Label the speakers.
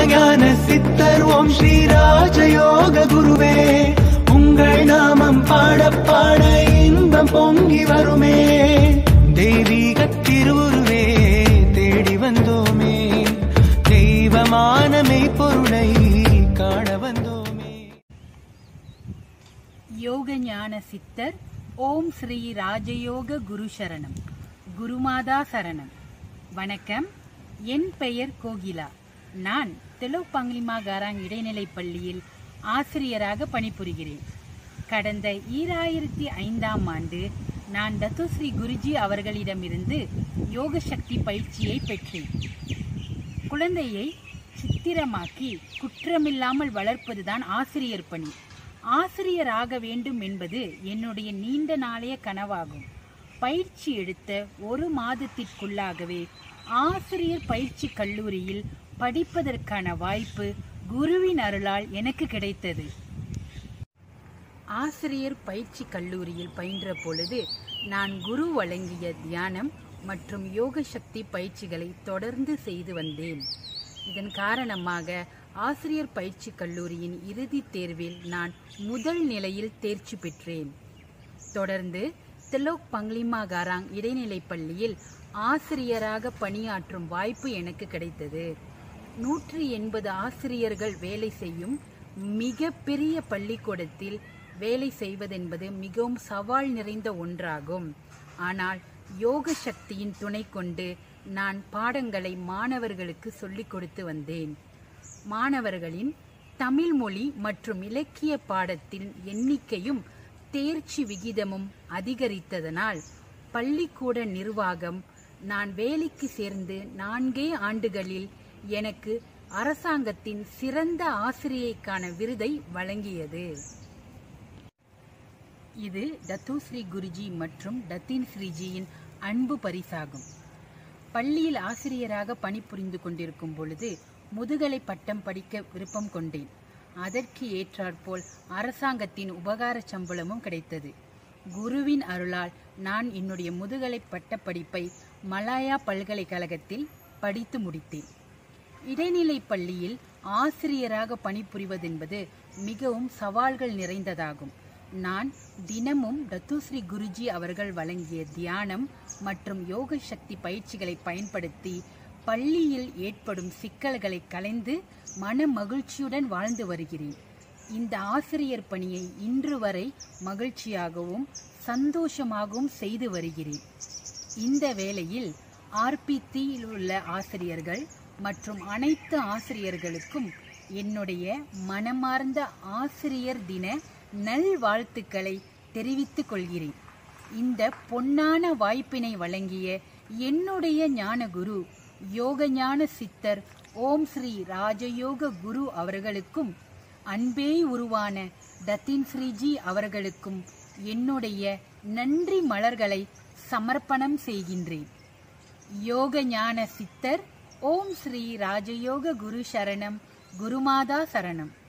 Speaker 1: ஞான சித்தர் ஓம் ஸ்ரீ ராஜயோக குருவே உங்கள் நாமம் பாட பாட இன்பம் பொங்கி வருமே தெய்வீக திருவுருவே தேடி வந்தோமே தெய்வமான மெய்ப்பொருளை காண வந்தோமே
Speaker 2: யோக ஞான சித்தர் ஓம் ஸ்ரீ ராஜயோக குரு சரணம் குருமாதா சரணம் வணக்கம் என் பெயர் கோகிலா நான் தெலுப்பங்கிலிமாகாராங் இடைநிலைப் பள்ளியில் ஆசிரியராக பணிபுரிகிறேன் கடந்த ஈராயிரத்தி ஐந்தாம் ஆண்டு நான் தத்துஸ்ரீ குருஜி அவர்களிடமிருந்து யோக சக்தி பயிற்சியை பெற்றேன் குழந்தையை சித்திரமாக்கி குற்றமில்லாமல் வளர்ப்பதுதான் ஆசிரியர் பணி ஆசிரியராக வேண்டும் என்பது என்னுடைய நீண்ட நாளைய கனவாகும் பயிற்சி எடுத்த ஒரு மாதத்திற்குள்ளாகவே ஆசிரியர் பயிற்சி கல்லூரியில் படிப்பதற்கான வாய்ப்பு குருவின் அருளால் எனக்கு கிடைத்தது ஆசிரியர் பயிற்சி கல்லூரியில் பயின்ற பொழுது நான் குரு வழங்கிய தியானம் மற்றும் யோக சக்தி பயிற்சிகளை தொடர்ந்து செய்து வந்தேன் இதன் காரணமாக ஆசிரியர் பயிற்சி கல்லூரியின் இறுதித் தேர்வில் நான் முதல் நிலையில் தேர்ச்சி பெற்றேன் தொடர்ந்து திலோக் பங்லிமா காராங் இடைநிலைப் பள்ளியில் ஆசிரியராக பணியாற்றும் வாய்ப்பு எனக்கு கிடைத்தது நூற்றி எண்பது ஆசிரியர்கள் வேலை செய்யும் மிக பெரிய பள்ளிக்கூடத்தில் வேலை செய்வதென்பது மிகவும் சவால் நிறைந்த ஒன்றாகும் ஆனால் யோக சக்தியின் துணை கொண்டு நான் பாடங்களை மாணவர்களுக்கு சொல்லிக் கொடுத்து வந்தேன் மாணவர்களின் தமிழ் மொழி மற்றும் இலக்கிய பாடத்தின் எண்ணிக்கையும் தேர்ச்சி விகிதமும் அதிகரித்ததனால் பள்ளிக்கூட நிர்வாகம் நான் வேலைக்கு சேர்ந்து நான்கே ஆண்டுகளில் எனக்கு அரசாங்கத்தின் சிறந்த ஆசிரியைக்கான விருதை வழங்கியது இது டத்து ஸ்ரீ குருஜி மற்றும் டத்தின் ஸ்ரீஜியின் அன்பு பரிசாகும் பள்ளியில் ஆசிரியராக பணிபுரிந்து கொண்டிருக்கும் பொழுது முதுகலை பட்டம் படிக்க விருப்பம் கொண்டேன் அதற்கு ஏற்றாற்போல் அரசாங்கத்தின் உபகார சம்பளமும் கிடைத்தது குருவின் அருளால் நான் என்னுடைய முதுகலை பட்டப்படிப்பை மலாயா பல்கலைக்கழகத்தில் படித்து முடித்தேன் இடைநிலைப் பள்ளியில் ஆசிரியராக பணிபுரிவதென்பது மிகவும் சவால்கள் நிறைந்ததாகும் நான் தினமும் டத்துஸ்ரீ குருஜி அவர்கள் வழங்கிய தியானம் மற்றும் யோக சக்தி பயிற்சிகளை பயன்படுத்தி பள்ளியில் ஏற்படும் சிக்கல்களை கலைந்து மன மகிழ்ச்சியுடன் வாழ்ந்து வருகிறேன் இந்த ஆசிரியர் பணியை இன்று வரை மகிழ்ச்சியாகவும் சந்தோஷமாகவும் செய்து வருகிறேன் இந்த வேளையில் ஆர்பித்தியில் உள்ள ஆசிரியர்கள் மற்றும் அனைத்து ஆசிரியர்களுக்கும் என்னுடைய மனமார்ந்த ஆசிரியர் தின நல்வாழ்த்துக்களை தெரிவித்துக் கொள்கிறேன் இந்த பொன்னான வாய்ப்பினை வழங்கிய என்னுடைய ஞானகுரு யோகஞான சித்தர் ஓம் ஸ்ரீ ராஜயோக குரு அவர்களுக்கும் அன்பே உருவான தத்தின் ஸ்ரீஜி அவர்களுக்கும் என்னுடைய நன்றி மலர்களை சமர்ப்பணம் செய்கின்றேன் யோக ஞான சித்தர் ஓம் ஸ்ரீ ராஜயோக குரு சரணம் குருமாதா சரணம்